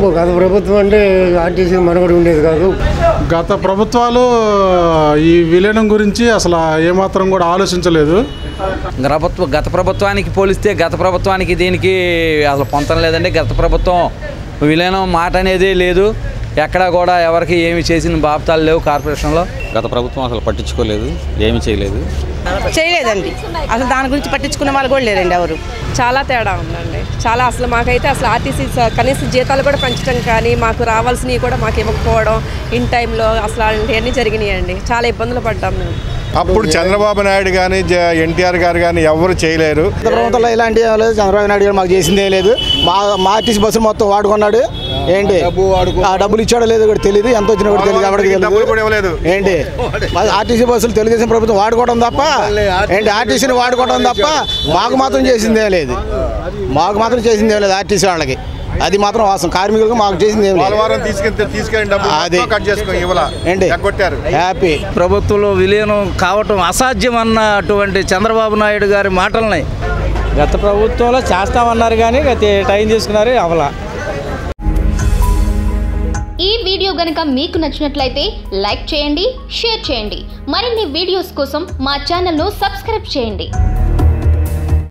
గత ప్రభుత్వం అంటే ఆర్టీసీ మనగడు ఉండేది కాదు గత ప్రభుత్వాలు ఈ విలీనం గురించి అసలు ఏమాత్రం కూడా ఆలోచించలేదు ప్రభుత్వ గత ప్రభుత్వానికి పోలిస్తే గత ప్రభుత్వానికి దీనికి అసలు పొంతం లేదండి గత ప్రభుత్వం విలీనం మాట అనేది లేదు ఎక్కడా కూడా ఎవరికి ఏమి చేసిన బాప్తాలు లేవు కార్పొరేషన్లో గత ప్రభుత్వం అసలు పట్టించుకోలేదు ఏమీ చేయలేదు చేయలేదండి అసలు దాని గురించి పట్టించుకున్న వాళ్ళు కూడా లేరండి ఎవరు చాలా తేడా ఉందండి చాలా అసలు మాకైతే అసలు ఆర్టీసీ స- కనీసం జీతాలు కూడా పెంచడం కానీ మాకు రావాల్సినవి కూడా మాకు ఇవ్వకపోవడం ఇన్ టైంలో అసలు అలాంటివన్నీ జరిగినాయండి చాలా ఇబ్బందులు పడ్డాం మేము అప్పుడు చంద్రబాబు నాయుడు కానీ ఎన్టీఆర్ గారు కానీ ఎవరు చేయలేరు గత ప్రభుత్వంలో ఇలాంటి ఏం లేదు చంద్రబాబు నాయుడు గారు మాకు చేసిందే లేదు మా మా ఆర్టీసీ బస్సులు మొత్తం వాడుకున్నాడు ఏంటి ఆ డబ్బులు ఇచ్చాడో లేదో కూడా తెలియదు ఎంత వచ్చినా కూడా తెలియదు ఎవరికి డబ్బులు కూడా తెలియదు ఇవ్వలేదు ఏంటి మా ఆర్టీసీ బస్సులు తెలుగుదేశం ప్రభుత్వం వాడుకోవడం తప్ప ఏంటి ఆర్టీసీని వాడుకోవడం తప్ప మాకు మాత్రం చేసిందే లేదు మాకు మాత్రం చేసిందే లేదు ఆర్టీసీ వాళ్ళకి అది మాత్రం వాస్తవం కార్మికులకు మాకు చేసింది ఏం లేదు పోలవరం తీసుకెళ్తే తీసుకెళ్ళిన డబ్బులు అది. మొత్తం కట్ చేసుకొని ఇవ్వాల ఏంటి ఎగ్గొట్టారు హ్యాపీ ప్రభుత్వంలో విలీనం కావటం అసాధ్యం అన్నటువంటి చంద్రబాబు నాయుడు గారి మాటల్ని గత ప్రభుత్వంలో చేస్తామన్నారు కానీ గత టైం తీసుకున్నారు అవలా ఈ వీడియో గనుక మీకు నచ్చినట్లయితే లైక్ చేయండి షేర్ చేయండి మరిన్ని వీడియోస్ కోసం మా ఛానల్ను సబ్స్క్రైబ్ చేయండి